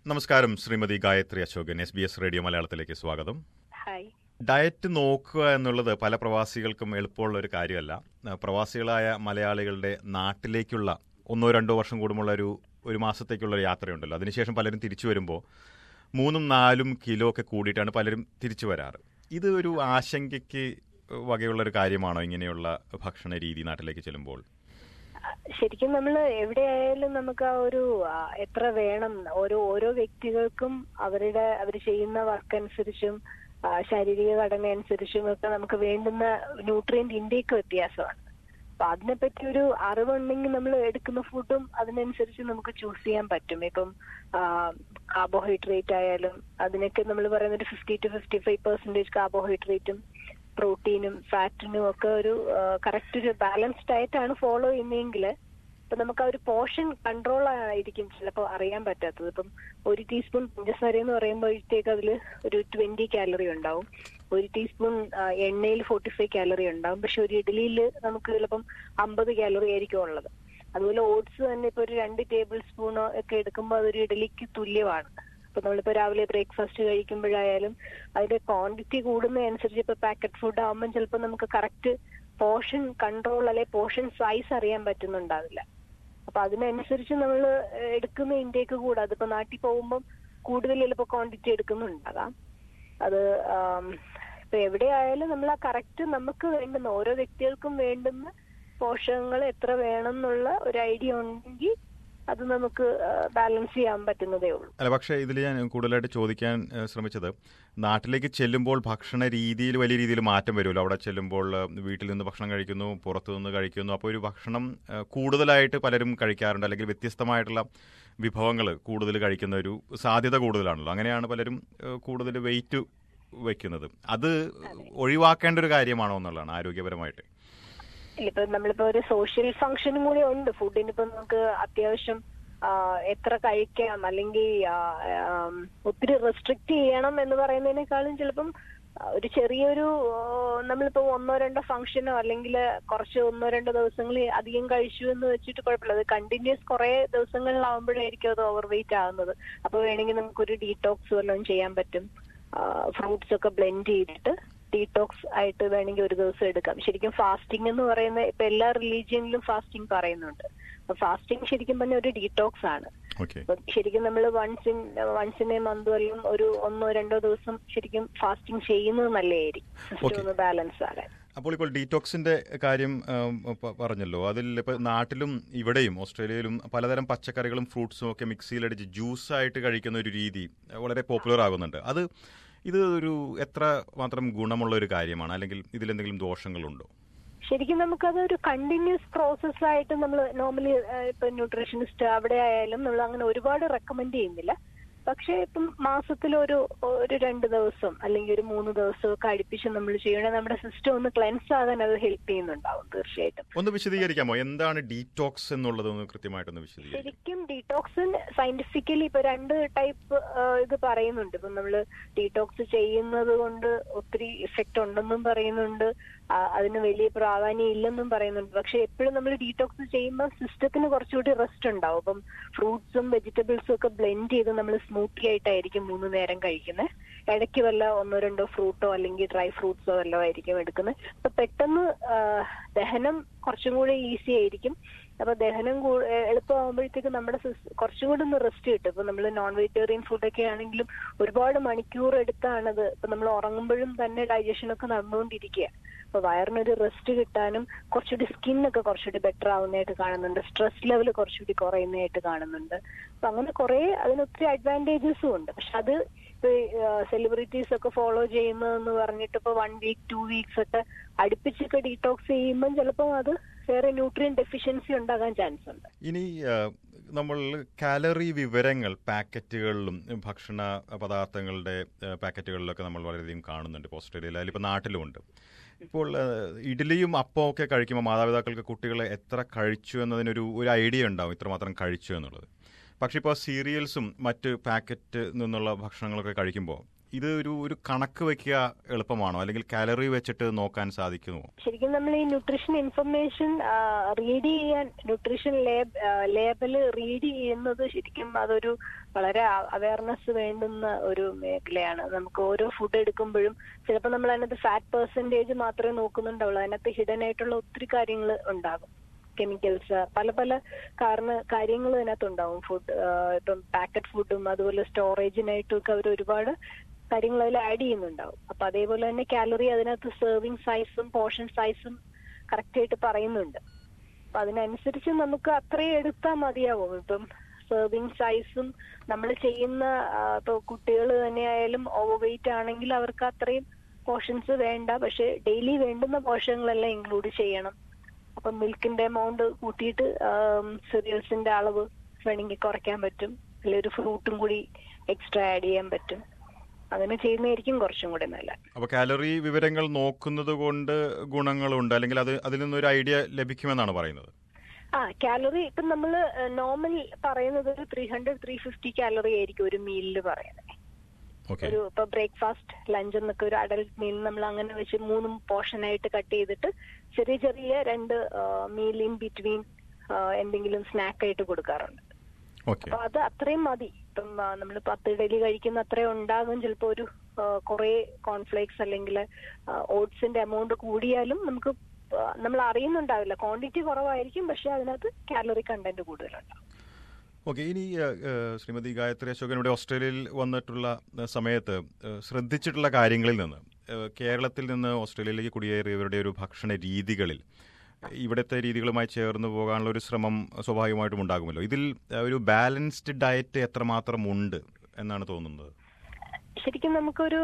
നമസ്കാരം Shrimati Gayathri Ashokan S B S radio മലയാളത്തിലേക്ക് സ്വാഗതം ഹായ് ഡയറ്റ് നോക്കുക എന്നുള്ളത് പല പ്രവാസികൾക്കും എളുപ്പമുള്ള ഒരു കാര്യമല്ല ആ, പ്രവാസികളായ മലയാളികളുടെ നാട്ടിലേക്കുള്ള ഒന്നോ രണ്ടോ വർഷം കൂടുമുള്ള ഒരു ഒരു മാസത്തേക്കുള്ള ഒരു യാത്രയുണ്ടല്ലോ അതിനുശേഷം പലരും തിരിച്ചു വരുമ്പോൾ മൂന്നും നാലും കിലോ ഒക്കെ കൂടിയിട്ടാണ് പലരും തിരിച്ചു വരാറ് ഇത് ഒരു ആശങ്കയ്ക്ക് വകയുള്ള ഒരു കാര്യമാണോ ഇങ്ങനെയുള്ള ഭക്ഷണ രീതി നാട്ടിലേക്ക് ചെല്ലുമ്പോൾ ശരിക്കും നമ്മൾ എവിടെയായാലും നമുക്ക് ആ ഒരു ആ, എത്ര വേണം ഓരോ ഓരോ വ്യക്തികൾക്കും അവരുടെ അവർ ചെയ്യുന്ന വർക്ക് അനുസരിച്ചും ആ, ശാരീരിക ഘടന അനുസരിച്ചും ഒക്കെ നമുക്ക് വേണ്ടുന്ന ന്യൂട്രിയന്റ് ഇൻടേക്ക് വ്യത്യാസമാണ് അപ്പൊ അതിനെപ്പറ്റി ഒരു അറിവുണ്ടെങ്കിൽ നമ്മൾ എടുക്കുന്ന ഫുഡും അതിനനുസരിച്ച് നമുക്ക് ചൂസ് ചെയ്യാൻ പറ്റും ഇപ്പം കാർബോഹൈഡ്രേറ്റ് ആയാലും അതിനൊക്കെ നമ്മൾ പറയുന്ന ഒരു fifty to fifty five percentage കാർബോഹൈഡ്രേറ്റും പ്രോട്ടീനും ഫാറ്റിനും ഒക്കെ ഒരു കറക്റ്റ് ഒരു ബാലൻസ്ഡ് ആയിട്ടാണ് ഫോളോ ചെയ്യുന്നതെങ്കിൽ ഇപ്പൊ നമുക്ക് ആ ഒരു പോർഷൻ കൺട്രോൾ ആയിരിക്കും ചിലപ്പോൾ അറിയാൻ പറ്റാത്തത് ഇപ്പം ഒരു ടീസ്പൂൺ പഞ്ചസാര എന്ന് പറയുമ്പോഴത്തേക്ക് അതിൽ ഒരു ട്വന്റി കാലറി ഉണ്ടാവും ഒരു ടീസ്പൂൺ എണ്ണയിൽ ഫോർട്ടി ഫൈവ് കാലറി ഉണ്ടാവും പക്ഷെ ഒരു ഇഡ്ഡലിയിൽ നമുക്ക് ചിലപ്പം അമ്പത് കാലറി ആയിരിക്കും ഉള്ളത് അതുപോലെ ഓട്സ് തന്നെ ഇപ്പൊ ഒരു രണ്ട് ടേബിൾ സ്പൂണോ ഒക്കെ എടുക്കുമ്പോൾ അതൊരു ഇഡലിക്ക് തുല്യമാണ് ഇപ്പൊ നമ്മളിപ്പോ രാവിലെ ബ്രേക്ക്ഫാസ്റ്റ് കഴിക്കുമ്പോഴായാലും അതിന്റെ ക്വാണ്ടിറ്റി കൂടുന്നതനുസരിച്ച് ഇപ്പൊ പാക്കറ്റ് ഫുഡ് ആകുമ്പോൾ ചിലപ്പോൾ നമുക്ക് കറക്റ്റ് പോർഷൻ കൺട്രോൾ അല്ലെ പോർഷൻ സൈസ് അറിയാൻ പറ്റുന്നുണ്ടാവില്ല അപ്പൊ അതിനനുസരിച്ച് നമ്മൾ എടുക്കുന്ന ഇൻടേക്ക് കൂടെ അതിപ്പോ നാട്ടിൽ പോകുമ്പോൾ കൂടുതൽ ചിലപ്പോൾ ക്വാണ്ടിറ്റി എടുക്കുന്നുണ്ടാകാം അത് ആം, ഇപ്പൊ എവിടെയായാലും നമ്മൾ ആ കറക്റ്റ് നമുക്ക് വേണ്ടുന്ന ഓരോ വ്യക്തികൾക്കും വേണ്ടുന്ന പോഷകങ്ങൾ എത്ര വേണം എന്നുള്ള ഒരു ഐഡിയ ഉണ്ടെങ്കിൽ അത് നമുക്ക് ബാലൻസ് ചെയ്യാൻ പറ്റുന്നതേ ഉള്ളൂ അല്ല പക്ഷേ ഇതിൽ ഞാൻ കൂടുതലായിട്ട് ചോദിക്കാൻ ഏഹ്, ശ്രമിച്ചത് നാട്ടിലേക്ക് ചെല്ലുമ്പോൾ ഭക്ഷണ രീതിയിൽ വലിയ രീതിയിൽ മാറ്റം വരുമല്ലോ അവിടെ ചെല്ലുമ്പോൾ ഏഹ്, വീട്ടിൽ നിന്ന് ഭക്ഷണം കഴിക്കുന്നു പുറത്തു നിന്ന് കഴിക്കുന്നു അപ്പോൾ ഒരു ഭക്ഷണം ഏഹ്, കൂടുതലായിട്ട് പലരും കഴിക്കാറുണ്ട് അല്ലെങ്കിൽ വ്യത്യസ്തമായിട്ടുള്ള വിഭവങ്ങൾ കൂടുതൽ കഴിക്കുന്ന ഒരു സാധ്യത കൂടുതലാണല്ലോ അങ്ങനെയാണ് പലരും ഏഹ്, കൂടുതൽ വെയിറ്റ് വയ്ക്കുന്നത് അത് ഒഴിവാക്കേണ്ട ഒരു കാര്യമാണോ എന്നുള്ളതാണ് ആരോഗ്യപരമായിട്ട് ഇല്ല, ഇപ്പൊ നമ്മളിപ്പോ ഒരു സോഷ്യൽ ഫംഗ്ഷനും കൂടി ഉണ്ട് ഫുഡിന് ഇപ്പൊ നമുക്ക് അത്യാവശ്യം ആ, എത്ര കഴിക്കാം അല്ലെങ്കിൽ ആ, ആം, ഒത്തിരി റെസ്ട്രിക്ട് ചെയ്യണം എന്ന് പറയുന്നതിനേക്കാളും ചിലപ്പം ആ, ഒരു ചെറിയൊരു ആ, നമ്മളിപ്പോ ഒന്നോ രണ്ടോ ഫംഗ്ഷനോ അല്ലെങ്കിൽ കുറച്ച് ഒന്നോ രണ്ടോ ദിവസങ്ങൾ അധികം കഴിച്ചു എന്ന് വെച്ചിട്ട് കുഴപ്പമില്ല അത് കണ്ടിന്യൂസ് കുറെ ദിവസങ്ങളിലാവുമ്പോഴായിരിക്കും അത് ഓവർ വെയിറ്റ് ആകുന്നത് അപ്പൊ വേണമെങ്കിൽ നമുക്കൊരു ഡീടോക്സ് വല്ലതും ചെയ്യാൻ പറ്റും ഫ്രൂട്ട്സ് ഒക്കെ ബ്ലെൻഡ് ചെയ്തിട്ട് ഡീടോക്സ് ആയിട്ട് വേണമെങ്കിൽ ഒരു ദിവസം എടുക്കാം ശരിക്കും ഫാസ്റ്റിംഗ് എന്ന് പറയുന്ന ഇപ്പൊ എല്ലാ റിലീജിയനിലും ഫാസ്റ്റിംഗ് പറയുന്നുണ്ട് അപ്പൊ ഫാസ്റ്റിംഗ് ശരിക്കും പറഞ്ഞ ഒരു ഡീടോക്സ് ആണ് ഓക്കെ അപ്പൊ ശരിക്കും നമ്മൾ once in once in a month അല്ലെങ്കിൽ ഒരു ഒന്നോ രണ്ടോ ദിവസം ശരിക്കും ഫാസ്റ്റിംഗ് ചെയ്യുന്നത് നല്ലതായിരിക്കും സിസ്റ്റം ഒന്ന് ബാലൻസ് ആകാൻ അപ്പോൾ ഇപ്പോൾ ഡീറ്റോക്സിന്റെ കാര്യം ഉം, പ- പറഞ്ഞല്ലോ അതിൽ ഇപ്പോൾ നാട്ടിലും ഇവിടെയും ഓസ്ട്രേലിയയിലും പലതരം പച്ചക്കറികളും ഫ്രൂട്ട്സും ഒക്കെ മിക്സിയിലടിച്ച് ജ്യൂസായിട്ട് കഴിക്കുന്ന ഒരു രീതി വളരെ പോപ്പുലർ ആകുന്നുണ്ട് അത് ഇത് ഒരു എത്ര മാത്രം ഗുണമുള്ള ഒരു കാര്യമാണ് അല്ലെങ്കിൽ ഇതിലെന്തെങ്കിലും ദോഷങ്ങളുണ്ടോ ശരിക്കും നമുക്കത് ഒരു കണ്ടിന്യൂസ് പ്രോസസ് ആയിട്ട് നമ്മൾ നോർമലി ഇപ്പൊ ന്യൂട്രീഷനിസ്റ്റ് അവിടെ ആയാലും നമ്മൾ അങ്ങനെ ഒരുപാട് റെക്കമെൻഡ് ചെയ്യുന്നില്ല പക്ഷെ ഇപ്പം മാസത്തിൽ ഒരു ഒരു രണ്ട് ദിവസം അല്ലെങ്കിൽ ഒരു മൂന്ന് ദിവസം ഒക്കെ അടുപ്പിച്ച് നമ്മൾ ചെയ്യണേ നമ്മുടെ സിസ്റ്റം ഒന്ന് ക്ലെൻസ് ആകാൻ അത് ഹെൽപ്പ് ചെയ്യുന്നുണ്ടാവും തീർച്ചയായിട്ടും ഒന്ന് വിശദീകരിക്കാമോ എന്താണ് ഡീറ്റോക്സ് എന്നുള്ളത് ഒന്ന് കൃത്യമായിട്ടൊന്ന് വിശദീകരിക്കാം ശരിക്കും ഡീടോക്സിൻ സയന്റിഫിക്കലി ഇപ്പൊ രണ്ട് ടൈപ്പ് ഇത് പറയുന്നുണ്ട് ഇപ്പൊ നമ്മള് ഡീടോക്സ് ചെയ്യുന്നത് കൊണ്ട് ഒത്തിരി ഇഫക്റ്റ് ഉണ്ടെന്നും പറയുന്നുണ്ട് ആ, അതിന് വലിയ പ്രാധാന്യം ഇല്ലെന്നും പറയുന്നുണ്ട് പക്ഷെ എപ്പോഴും നമ്മൾ ഡീടോക്സ് ചെയ്യുമ്പോൾ സിസ്റ്റത്തിന് കുറച്ചുകൂടി റെസ്റ്റ് ഉണ്ടാവും അപ്പം ഫ്രൂട്ട്സും വെജിറ്റബിൾസും ഒക്കെ ബ്ലെൻഡ് ചെയ്ത് നമ്മൾ സ്മൂത്തി ആയിട്ടായിരിക്കും മൂന്ന് നേരം കഴിക്കുന്നത് ഇടയ്ക്ക് വല്ല ഒന്നോ രണ്ടോ ഫ്രൂട്ടോ അല്ലെങ്കിൽ ഡ്രൈ ഫ്രൂട്ട്സോ വല്ലതും ആയിരിക്കും എടുക്കുന്നത് അപ്പൊ പെട്ടെന്ന് ആ, ദഹനം കുറച്ചും കൂടി ഈസി ആയിരിക്കും അപ്പൊ ദഹനം കൂ- എ- എളുപ്പമാകുമ്പോഴത്തേക്ക് നമ്മുടെ സിസ്- കുറച്ചും കൂടി ഒന്ന് റെസ്റ്റ് കിട്ടും ഇപ്പൊ നമ്മൾ നോൺ വെജിറ്റേറിയൻ ഫുഡൊക്കെ ആണെങ്കിലും ഒരുപാട് മണിക്കൂർ എടുത്താണത് ഇപ്പൊ നമ്മൾ ഉറങ്ങുമ്പോഴും തന്നെ ഡൈജഷൻ ഒക്കെ നടന്നുകൊണ്ടിരിക്കുക അപ്പൊ വയറിനൊരു റെസ്റ്റ് കിട്ടാനും കുറച്ചുകൂടി സ്കിന്നൊക്കെ കുറച്ചുകൂടി ബെറ്റർ ആവുന്നതായിട്ട് കാണുന്നുണ്ട് സ്ട്രെസ് ലെവൽ കുറച്ചുകൂടി കുറയുന്നതായിട്ട് കാണുന്നുണ്ട് അപ്പൊ അങ്ങനെ കുറെ അതിന് ഒത്തിരി അഡ്വാൻറ്റേജസും ഉണ്ട് പക്ഷെ അത് ഇപ്പൊ സെലിബ്രിറ്റീസ് ഒക്കെ ഫോളോ ചെയ്യുന്നതെന്ന് പറഞ്ഞിട്ട് ഇപ്പൊ വൺ വീക്ക് ടു വീക്സ് ഒക്കെ അടുപ്പിച്ചൊക്കെ ഡീടോക്സ് ചെയ്യുമ്പോൾ ചിലപ്പോൾ അത് വേറെ ന്യൂട്രിയൻ ഡെഫിഷ്യൻസി ഉണ്ടാകാൻ ചാൻസ് ഉണ്ട് ഇനി ആ, നമ്മൾ കാലറി വിവരങ്ങൾ പാക്കറ്റുകളിലും ഭക്ഷണ പദാർത്ഥങ്ങളുടെ ആ, പാക്കറ്റുകളിലൊക്കെ നമ്മൾ വളരെയധികം കാണുന്നുണ്ട് ഇപ്പോൾ ഓസ്ട്രേലിയയിൽ അതിലിപ്പോൾ നാട്ടിലുമുണ്ട് ഇപ്പോൾ ആ, ഇഡ്ഡലിയും അപ്പവും ഒക്കെ കഴിക്കുമ്പോൾ മാതാപിതാക്കൾക്ക് കുട്ടികളെ എത്ര കഴിച്ചു എന്നതിനൊരു ഒരു ഐഡിയ ഉണ്ടാവും ഇത്രമാത്രം കഴിച്ചു എന്നുള്ളത് പക്ഷേ ഇപ്പോൾ സീരിയൽസും മറ്റ് പാക്കറ്റ് നിന്നുള്ള ഭക്ഷണങ്ങളൊക്കെ കഴിക്കുമ്പോൾ ഇത് ഒരു ഒരു കണക്ക് വെക്കുക എളുപ്പമാണോ അല്ലെങ്കിൽ കാലറി വെച്ചിട്ട് നോക്കാൻ സാധിക്കുമോ ശരിക്കും നമ്മൾ ഈ ന്യൂട്രീഷൻ ഇൻഫർമേഷൻ റീഡ് ചെയ്യാൻ ന്യൂട്രീഷൻ ലേബ് ലേബല് റീഡ് ചെയ്യുന്നത് ശരിക്കും അതൊരു വളരെ അവയർനെസ് വേണ്ടുന്ന ഒരു മേഖലയാണ് നമുക്ക് ഓരോ ഫുഡ് എടുക്കുമ്പോഴും ചിലപ്പോൾ നമ്മൾ അതിനകത്ത് ഫാറ്റ് പെർസെൻറ്റേജ് മാത്രമേ നോക്കുന്നുണ്ടാവുള്ളൂ അതിനകത്ത് ഹിഡൻ ആയിട്ടുള്ള ഒത്തിരി കാര്യങ്ങൾ ഉണ്ടാകും കെമിക്കൽസ് പല പല കാരണ കാര്യങ്ങൾ ഇതിനകത്തുണ്ടാവും ഫുഡ് ഇപ്പം പാക്കറ്റ് ഫുഡും അതുപോലെ സ്റ്റോറേജിനായിട്ടും ഒക്കെ അവർ ഒരുപാട് കാര്യങ്ങൾ അതിൽ ആഡ് ചെയ്യുന്നുണ്ടാവും അപ്പൊ അതേപോലെ തന്നെ കാലറി അതിനകത്ത് സെർവിങ് സൈസും പോർഷൻ സൈസും കറക്റ്റ് ആയിട്ട് പറയുന്നുണ്ട് അപ്പൊ അതിനനുസരിച്ച് നമുക്ക് അത്രയും എടുത്താൽ മതിയാവും ഇപ്പം സെർവിങ് സൈസും നമ്മൾ ചെയ്യുന്ന ഇപ്പൊ കുട്ടികൾ തന്നെയായാലും ഓവർ വെയിറ്റ് ആണെങ്കിൽ അവർക്ക് അത്രയും പോർഷൻസ് വേണ്ട പക്ഷെ ഡെയിലി വേണ്ടുന്ന പോർഷനുകളെല്ലാം ഇൻക്ലൂഡ് ചെയ്യണം അപ്പം മിൽക്കിന്റെ എമൗണ്ട് കൂട്ടിയിട്ട് സിറിയൽസിന്റെ അളവ് വേണമെങ്കിൽ കുറയ്ക്കാൻ പറ്റും അല്ലെങ്കിൽ ഒരു ഫ്രൂട്ടും കൂടി എക്സ്ട്രാ ആഡ് ചെയ്യാൻ പറ്റും അങ്ങനെ ചെയ്യുന്നതായിരിക്കും കുറച്ചും കൂടി നല്ല അപ്പൊ കാലറി വിവരങ്ങൾ നോക്കുന്നത് കൊണ്ട് ഗുണങ്ങളുണ്ട് അല്ലെങ്കിൽ അത് അതിൽ നിന്നൊരു ഐഡിയ ലഭിക്കുമെന്നാണ് പറയുന്നത് ആ കാലറി ഇപ്പൊ നമ്മൾ നോർമൽ പറയുന്നത് ഒരു three hundred three fifty calorie ആയിരിക്കും ഒരു മീലിൽ പറയുന്നത് ഓക്കെ ഒരു ഇപ്പൊ ബ്രേക്ക്ഫാസ്റ്റ് ലഞ്ച് എന്നൊക്കെ ഒരു അഡൽട്ട് മീൽ നമ്മൾ അങ്ങനെ വെച്ച് മൂന്നും പോർഷൻ ആയിട്ട് കട്ട് ചെയ്തിട്ട് ചെറിയ ചെറിയ രണ്ട് മീൽ ഇൻ ബിറ്റ്വീൻ എന്തെങ്കിലും സ്നാക്ക് ആയിട്ട് കൊടുക്കാറുണ്ട് ഓക്കെ അപ്പൊ അത് അത്രയും മതി ഇപ്പം നമ്മൾ പത്ത് ഇഡലി കഴിക്കുന്ന അത്രയും ഉണ്ടാകും ചിലപ്പോ ഒരു കുറെ കോൺഫ്ലേക്സ് അല്ലെങ്കിൽ ഓട്സിന്റെ എമൗണ്ട് കൂടിയാലും നമുക്ക് നമ്മൾ അറിയുന്നുണ്ടാവില്ല ക്വാണ്ടിറ്റി കുറവായിരിക്കും പക്ഷെ അതിനകത്ത് കാലറി കണ്ടന്റ് കൂടുതലുണ്ടാവും ഓക്കെ ഇനി ശ്രീമതി ഗായത്രി അശോകൻ ഇവിടെ ഓസ്ട്രേലിയയിൽ വന്നിട്ടുള്ള സമയത്ത് ശ്രദ്ധിച്ചിട്ടുള്ള കാര്യങ്ങളിൽ നിന്ന് കേരളത്തിൽ നിന്ന് ഓസ്ട്രേലിയയിലേക്ക് കുടിയേറിയവരുടെ ഒരു ഭക്ഷണ രീതികളിൽ ഇവിടുത്തെ രീതികളുമായി ചേർന്ന് പോകാനുള്ള ഒരു ശ്രമം സ്വാഭാവികമായിട്ടും ഉണ്ടാകുമല്ലോ ഇതിൽ ഒരു ബാലൻസ്ഡ് ഡയറ്റ് എത്രമാത്രം ഉണ്ട് എന്നാണ് തോന്നുന്നത് ശരിക്കും നമുക്കൊരു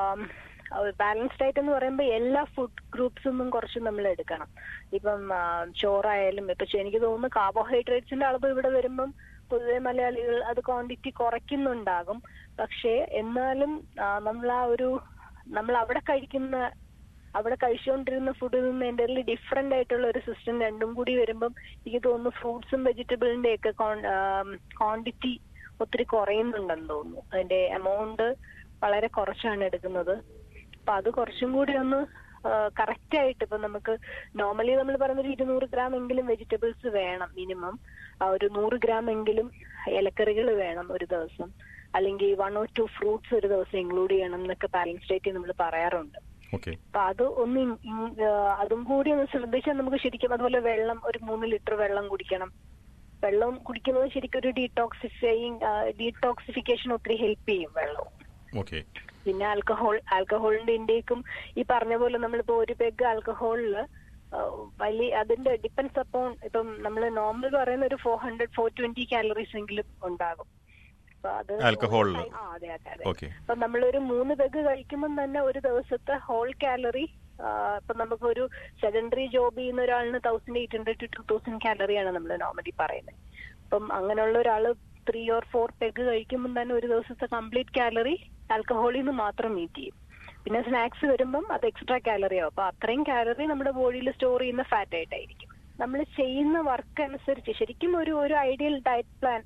ബാലൻസ്ഡ് ഡയറ്റ് എന്ന് പറയുമ്പോൾ എല്ലാ ഫുഡ് ഗ്രൂപ്പ്സും കുറച്ച് നമ്മൾ എടുക്കണം ഇപ്പം ചോറായാലും ഇപ്പൊ എനിക്ക് തോന്നുന്നു കാർബോഹൈഡ്രേറ്റ്സിന്റെ അളവ് ഇവിടെ വരുമ്പം പൊതുവെ മലയാളികൾ അത് ക്വാണ്ടിറ്റി കുറയ്ക്കുന്നുണ്ടാകും പക്ഷേ എന്നാലും നമ്മൾ ആ ഒരു നമ്മൾ അവിടെ കഴിക്കുന്ന അവിടെ കഴിച്ചുകൊണ്ടിരുന്ന ഫുഡിൽ നിന്ന് എൻ്റെ ഡിഫറെന്റ് ആയിട്ടുള്ള ഒരു സിസ്റ്റം രണ്ടും കൂടി വരുമ്പം എനിക്ക് തോന്നുന്നു ഫ്രൂട്ട്സും വെജിറ്റബിളിന്റെ ഒക്കെ ക്വാണ്ടിറ്റി ഒത്തിരി കുറയുന്നുണ്ടെന്ന് തോന്നുന്നു അതിന്റെ എമൗണ്ട് വളരെ കുറച്ചാണ് എടുക്കുന്നത് അപ്പൊ അത് കുറച്ചും കൂടി ഒന്ന് കറക്റ്റ് ആയിട്ട് ഇപ്പൊ നമുക്ക് നോർമലി നമ്മൾ പറയുന്ന ഒരു ഇരുന്നൂറ് ഗ്രാം എങ്കിലും വെജിറ്റബിൾസ് വേണം മിനിമം ഒരു നൂറ് ഗ്രാം എങ്കിലും ഇലക്കറികൾ വേണം ഒരു ദിവസം അല്ലെങ്കിൽ വൺ ഓർ ടു ഫ്രൂട്ട്സ് ഒരു ദിവസം ഇൻക്ലൂഡ് ചെയ്യണം എന്നൊക്കെ ബാലൻസ് ഡയറ്റ് നമ്മൾ പറയാറുണ്ട് ഓക്കെ അപ്പൊ അത് ഒന്ന് അതും കൂടി ഒന്ന് ശ്രദ്ധിച്ചാൽ നമുക്ക് ശരിക്കും അതുപോലെ വെള്ളം ഒരു മൂന്ന് ലിറ്റർ വെള്ളം കുടിക്കണം വെള്ളം കുടിക്കുന്നത് ശരിക്കും ഒരു ഡീടോക്സിഫൈങ് ഡീടോക്സിഫിക്കേഷൻ ഒത്തിരി ഹെൽപ്പ് ചെയ്യും വെള്ളവും ഓക്കെ പിന്നെ ആൽക്കഹോൾ ആൽക്കഹോളിന്റെ ഇന്റേക്കും ഈ പറഞ്ഞ പോലെ നമ്മളിപ്പോ ഒരു പെഗ് ആൽക്കഹോളില് വലിയ അതിന്റെ ഡിപ്പെൻസ് അപ്പോൺ ഇപ്പം നമ്മൾ നോർമൽ പറയുന്ന ഒരു four hundred four twenty calories എങ്കിലും ഉണ്ടാകും അപ്പൊ അത് ആൽക്കഹോളിൽ ആ അതെ അതെ അതെ ഓക്കെ അപ്പൊ നമ്മളൊരു മൂന്ന് പെഗ് കഴിക്കുമ്പോൾ തന്നെ ഒരു ദിവസത്തെ ഹോൾ കാലറി ഇപ്പൊ നമുക്കൊരു സെക്കൻഡറി ജോബ് ചെയ്യുന്ന ഒരാളിന് thousand eight hundred to two thousand കാലറിയാണ് നമ്മൾ നോർമലി പറയുന്നത് അപ്പം അങ്ങനെയുള്ള ഒരാള് ത്രീ ഓർ ഫോർ പെഗ് കഴിക്കുമ്പോൾ തന്നെ ഒരു ദിവസത്തെ കംപ്ലീറ്റ് കാലറി ആൽക്കഹോളിൽ നിന്ന് മാത്രം മീറ്റ് ചെയ്യും പിന്നെ സ്നാക്സ് വരുമ്പം അത് എക്സ്ട്രാ കാലറി ആവും അപ്പൊ അത്രയും കാലറി നമ്മുടെ ബോഡിയിൽ സ്റ്റോർ ചെയ്യുന്ന ഫാറ്റ് ആയിട്ടായിരിക്കും നമ്മൾ ചെയ്യുന്ന വർക്ക് അനുസരിച്ച് ശരിക്കും ഒരു ഒരു ideal diet plan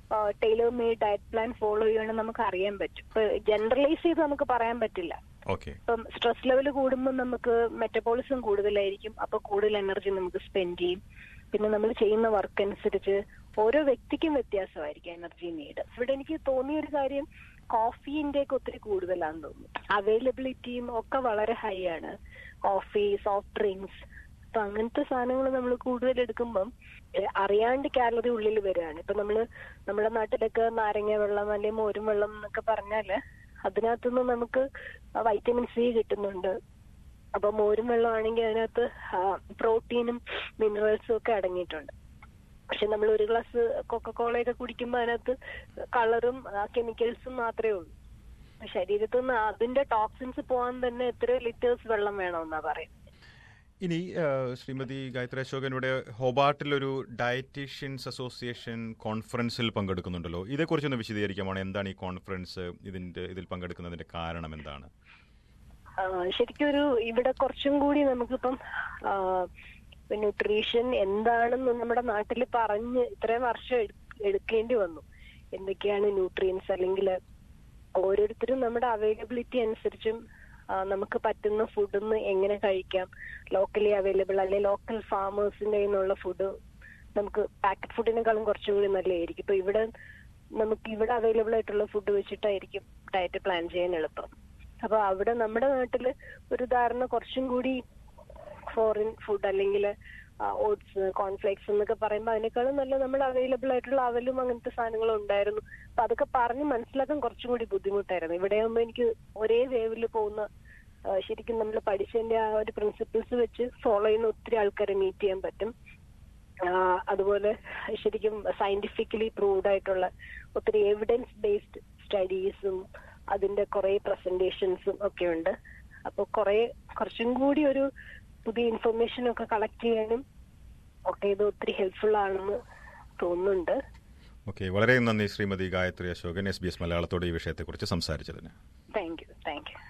tailor made diet plan follow ചെയ്യുകയാണെങ്കിൽ നമുക്ക് അറിയാൻ പറ്റും ഇപ്പൊ ജനറലൈസ് ചെയ്ത് നമുക്ക് പറയാൻ പറ്റില്ല ഓക്കെ ഇപ്പം സ്ട്രെസ് ലെവൽ കൂടുമ്പോൾ നമുക്ക് മെറ്റബോളിസം കൂടുതലായിരിക്കും അപ്പൊ കൂടുതൽ എനർജി നമുക്ക് സ്പെൻഡ് ചെയ്യും പിന്നെ നമ്മൾ ചെയ്യുന്ന വർക്ക് അനുസരിച്ച് ഓരോ വ്യക്തിക്കും വ്യത്യാസമായിരിക്കും എനർജി നീഡ് ഇവിടെ എനിക്ക് തോന്നിയ ഒരു കാര്യം കോഫീന്റെ ഒക്കെ ഒത്തിരി കൂടുതലാണെന്ന് തോന്നുന്നു അവൈലബിലിറ്റിയും ഒക്കെ വളരെ ഹൈ ആണ് കോഫി സോഫ്റ്റ് ഡ്രിങ്ക്സ് അപ്പൊ അങ്ങനത്തെ സാധനങ്ങൾ നമ്മൾ കൂടുതൽ എടുക്കുമ്പം അറിയാണ്ട് കാലറി ഉള്ളിൽ വരികയാണ് ഇപ്പൊ നമ്മള് നമ്മുടെ നാട്ടിലൊക്കെ നാരങ്ങ വെള്ളം അല്ലെങ്കിൽ മോരും വെള്ളം എന്നൊക്കെ പറഞ്ഞാല് അതിനകത്തുനിന്ന് നമുക്ക് വൈറ്റമിൻ സി കിട്ടുന്നുണ്ട് അപ്പൊ മോരും വെള്ളമാണെങ്കിൽ അതിനകത്ത് പ്രോട്ടീനും മിനറൽസും ഒക്കെ അടങ്ങിയിട്ടുണ്ട് പക്ഷെ നമ്മൾ ഒരു ഗ്ലാസ് കൊക്കക്കോളയൊക്കെ കുടിക്കുമ്പോൾ അതിനകത്ത് കളറും കെമിക്കൽസും മാത്രമേ ഉള്ളൂ ശരീരത്തിൽ നിന്ന് അതിന്റെ ടോക്സിൻസ് പോകാൻ തന്നെ എത്രയോ ലിറ്റേഴ്സ് വെള്ളം വേണമെന്നാ പറയുന്നത് ഇനി ശ്രീമതി ഗായത്രി അശോകൻ ഇവിടെ ഹോബാട്ടിലൊരു ഡയറ്റീഷ്യൻസ് അസോസിയേഷൻ കോൺഫറൻസിൽ പങ്കെടുക്കുന്നുണ്ടല്ലോ ഇതേക്കുറിച്ചൊന്ന് വിശദീകരിക്കാമാണ് എന്താണ് ഈ കോൺഫറൻസ് ഇതിന്റെ ഇതിൽ പങ്കെടുക്കുന്നതിന്റെ കാരണം എന്താണ് ശരിക്കും ഒരു ഇവിടെ കുറച്ചും കൂടി നമുക്കിപ്പം ന്യൂട്രീഷൻ എന്താണെന്ന് നമ്മുടെ നാട്ടിൽ പറഞ്ഞ് ഇത്രയും വർഷം എടുക്കേണ്ടി വന്നു എന്തൊക്കെയാണ് ന്യൂട്രിയൻസ് അല്ലെങ്കിൽ ഓരോരുത്തരും നമ്മുടെ അവൈലബിലിറ്റി അനുസരിച്ചും ആ, നമുക്ക് പറ്റുന്ന ഫുഡ് എങ്ങനെ കഴിക്കാം ലോക്കലി അവൈലബിൾ അല്ലെ ലോക്കൽ ഫാമേഴ്സിന്റെ നിന്നുള്ള ഫുഡ് നമുക്ക് പാക്കറ്റ് ഫുഡിനേക്കാളും കുറച്ചുകൂടി നല്ലതായിരിക്കും ഇപ്പൊ ഇവിടെ നമുക്ക് ഇവിടെ അവൈലബിൾ ആയിട്ടുള്ള ഫുഡ് വെച്ചിട്ടായിരിക്കും ഡയറ്റ് പ്ലാൻ ചെയ്യാൻ എളുപ്പം അപ്പൊ അവിടെ നമ്മുടെ നാട്ടില് ഒരു ധാരണ കുറച്ചും കൂടി ഫോറിൻ ഫുഡ് അല്ലെങ്കിൽ ഓട്സ് കോൺഫ്ലേക്സ് എന്നൊക്കെ പറയുമ്പോൾ അതിനേക്കാളും നല്ല നമ്മൾ അവൈലബിൾ ആയിട്ടുള്ള അവലും അങ്ങനത്തെ സാധനങ്ങളും ഉണ്ടായിരുന്നു അപ്പൊ അതൊക്കെ പറഞ്ഞ് മനസ്സിലാക്കാൻ കുറച്ചും കൂടി ബുദ്ധിമുട്ടായിരുന്നു ഇവിടെ ആകുമ്പോൾ എനിക്ക് ഒരേ വേവിൽ പോകുന്ന ആ, ശരിക്കും നമ്മൾ പഠിച്ചതിന്റെ ആ ഒരു പ്രിൻസിപ്പിൾസ് വെച്ച് ഫോളോ ചെയ്യുന്ന ഒത്തിരി ആൾക്കാരെ മീറ്റ് ചെയ്യാൻ പറ്റും ആ, അതുപോലെ ശരിക്കും സയന്റിഫിക്കലി പ്രൂവ്ഡ് ആയിട്ടുള്ള ഒത്തിരി എവിഡൻസ് ബേസ്ഡ് സ്റ്റഡീസും അതിന്റെ കുറെ പ്രസന്റേഷൻസും ഒക്കെ ഉണ്ട് അപ്പൊ കുറെ കുറച്ചും കൂടി ഒരു പുതിയ ഇൻഫർമേഷൻ ഒക്കെ കളക്ട് ചെയ്യാനും ഒക്കെ ഇത് ഒത്തിരി ഹെൽപ്ഫുൾ ആണെന്ന് തോന്നുന്നുണ്ട് ഓക്കെ വളരെ നന്ദി Shrimati Gayathri Ashokan S B S മലയാളത്തോട് ഈ വിഷയത്തെക്കുറിച്ച് സംസാരിച്ചതിന് താങ്ക് യു താങ്ക് യു